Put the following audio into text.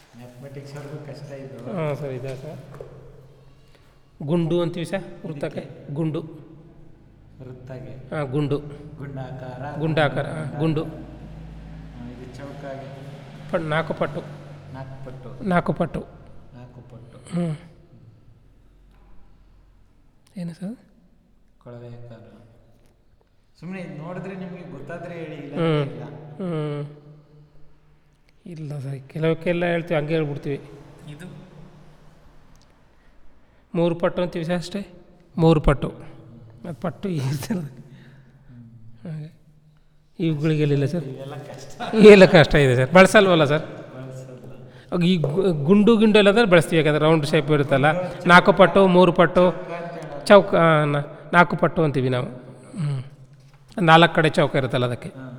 mathematics ಅವ್ರಿಗೂ ಕಷ್ಟ ಇದು ಹಾಂ ಸರ್ ಇದೆ ಸರ್ ಗುಂಡು ಅಂತೀವಿ ಸರ್ ವೃತ್ತಕ್ಕೆ ಗುಂಡು ವೃತ್ತಾಗಿ ಹಾಂ ಗುಂಡು ಗುಂಡಾಕಾರ ಗುಂಡಾಕಾರ ಹಾಂ ಗುಂಡು ಹಾ, ಇದು ಚೌಕಾಗಿ ಪಟ್ ನಾಲ್ಕು ಪಟ್ಟು ನಾಲ್ಕು ಪಟ್ಟು ನಾಲ್ಕು ಪಟ್ಟು ನಾಲ್ಕು ಪಟ್ಟು ಹ್ಞೂ ಏನು ಸರ್ ಕೊಳವೆ ಕಾಲು ಸುಮ್ಮನೆ ನೋಡಿದ್ರೆ ನಿಮಗೆ ಗೊತ್ತಾದ್ರೆ ಹೇಳಿ ಇಲ್ಲ ಹ್ಞೂ ಅಂದ್ರೆ ಇಲ್ಲ ಹ್ಞೂ ಇಲ್ಲ ಸರ್ ಕೆಲವಕ್ಕೆಲ್ಲ ಹೇಳ್ತೀವಿ ಹಂಗೆ ಹೇಳ್ಬಿಡ್ತೀವಿ ಇದು ಮೂರು ಪಟ್ಟು ಅಂತೀವಿ ಸರ್ ಅಷ್ಟೇ ಮೂರು ಪಟ್ಟು ಅದು ಪಟ್ಟು ಇರ್ತಲ್ಲ ಹಾಗೆ ಇವುಗಳಿಗೆಲ್ಲ ಸರ್ ಇವೆಲ್ಲ ಕಷ್ಟ ಇವೆಲ್ಲ ಕಷ್ಟ ಇದೆ ಸರ್ ಬಳಸಲ್ವಲ್ಲ ಸರ್ ಬಳಸೋದು ಈ ಗು- ಗುಂಡು ಗಿಂಡು ಎಲ್ಲದ್ರೆ ಬಳಸ್ತೀವಿ ಯಾಕಂದ್ರೆ ರೌಂಡ್ ಶೇಪ್ ಇರುತ್ತಲ್ಲ ನಾಲ್ಕು ಪಟ್ಟು ಮೂರು ಪಟ್ಟು ಚೌಕ ಆ, ನ- ನಾಲ್ಕು ಪಟ್ಟು ಅಂತೀವಿ ನಾವು ಹ್ಞೂ ನಾಲ್ಕು ಕಡೆ ಚೌಕ ಇರುತ್ತಲ್ಲ ಅದಕ್ಕೆ ಹಾಂ